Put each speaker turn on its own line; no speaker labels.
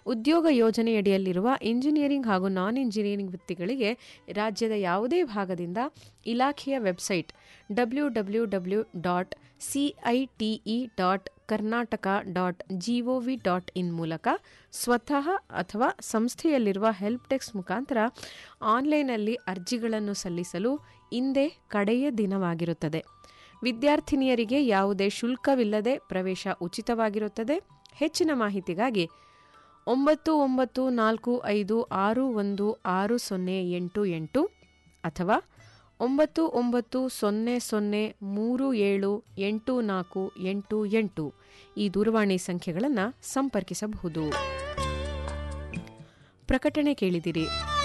ಉದ್ಯೋಗ ಯೋಜನೆಯಡಿಯಲ್ಲಿರುವ ಇಂಜಿನಿಯರಿಂಗ್ ಹಾಗೂ ನಾನ್ ಇಂಜಿನಿಯರಿಂಗ್ ವೃತ್ತಿಗಳಿಗೆ ರಾಜ್ಯದ ಯಾವುದೇ ಭಾಗದಿಂದ ಇಲಾಖೆಯ website W W W dot C I T E dot Karnataka dot G O V dot in ಮೂಲಕ ಸ್ವತಃ ಅಥವಾ ಸಂಸ್ಥೆಯಲ್ಲಿರುವ ಹೆಲ್ಪ್ ಡೆಸ್ಕ್ ಮುಖಾಂತರ ಆನ್ಲೈನ್ನಲ್ಲಿ ಅರ್ಜಿಗಳನ್ನು ಸಲ್ಲಿಸಲು ಇಂದೇ ಕಡೆಯ ದಿನವಾಗಿರುತ್ತದೆ ವಿದ್ಯಾರ್ಥಿನಿಯರಿಗೆ ಯಾವುದೇ ಶುಲ್ಕವಿಲ್ಲದೆ ಪ್ರವೇಶ ಉಚಿತವಾಗಿರುತ್ತದೆ ಹೆಚ್ಚಿನ ಮಾಹಿತಿಗಾಗಿ ಒಂಬತ್ತು ಒಂಬತ್ತು ನಾಲ್ಕು ಐದು ಆರು ಒಂದು ಆರು ಸೊನ್ನೆ ಎಂಟು ಎಂಟು ಅಥವಾ ಒಂಬತ್ತು ಒಂಬತ್ತು ಸೊನ್ನೆ ಸೊನ್ನೆ ಮೂರು ಏಳು ಎಂಟು ನಾಲ್ಕು ಎಂಟು ಎಂಟು ಈ ದೂರವಾಣಿ ಸಂಖ್ಯೆಗಳನ್ನು ಸಂಪರ್ಕಿಸಬಹುದು ಪ್ರಕಟಣೆ ಕೇಳಿದಿರಿ